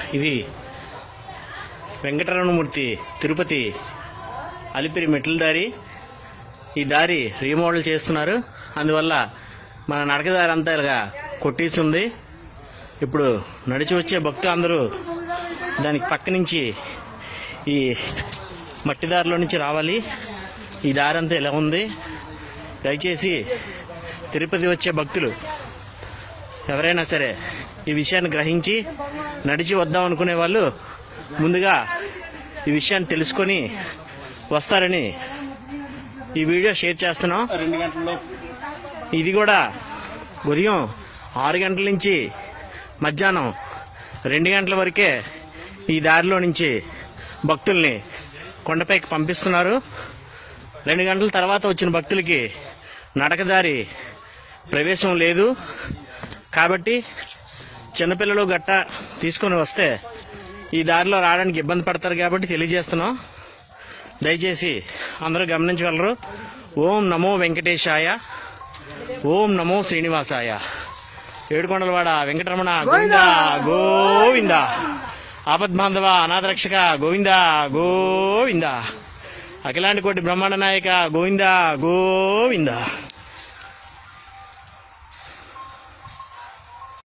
ఇది వెంకటరమణమూర్తి తిరుపతి అలిపిరి మెట్ల దారి ఈ దారి రీమోడల్ చేస్తున్నారు అందువల్ల మన నడకదారి అంతా ఇలాగా కొట్టేసి ఉంది ఇప్పుడు నడిచి వచ్చే భక్తులు అందరూ దానికి పక్క నుంచి ఈ మట్టి దారిలో నుంచి రావాలి ఈ దారి అంతా ఇలా ఉంది దయచేసి తిరుపతి వచ్చే భక్తులు ఎవరైనా సరే ఈ విషయాన్ని గ్రహించి నడిచి వద్దాం అనుకునే వాళ్ళు ముందుగా ఈ విషయాన్ని తెలుసుకొని వస్తారని ఈ వీడియో షేర్ చేస్తున్నాం రెండు గంటల్లో ఇది కూడా ఉదయం ఆరు గంటల నుంచి మధ్యాహ్నం రెండు గంటల వరకే ఈ దారిలో నుంచి భక్తుల్ని కొండపైకి పంపిస్తున్నారు రెండు గంటల తర్వాత వచ్చిన భక్తులకి నడకదారి ప్రవేశం లేదు కాబట్టి చిన్నపిల్లలు గట్ట తీసుకొని వస్తే ఈ దారిలో రావడానికి ఇబ్బంది పడతారు కాబట్టి తెలియజేస్తున్నాం దయచేసి అందరూ గమనించగలరు ఓం నమో వెంకటేశాయ ఓం నమో శ్రీనివాసాయ ఏడుకొండలవాడ వెంకటరమణ గోవింద గోవింద ఆపద్బాంధవ అనాథరక్షక గోవింద గోవింద అఖిలాంటి కోటి బ్రహ్మాండ నాయక గోవింద గోవింద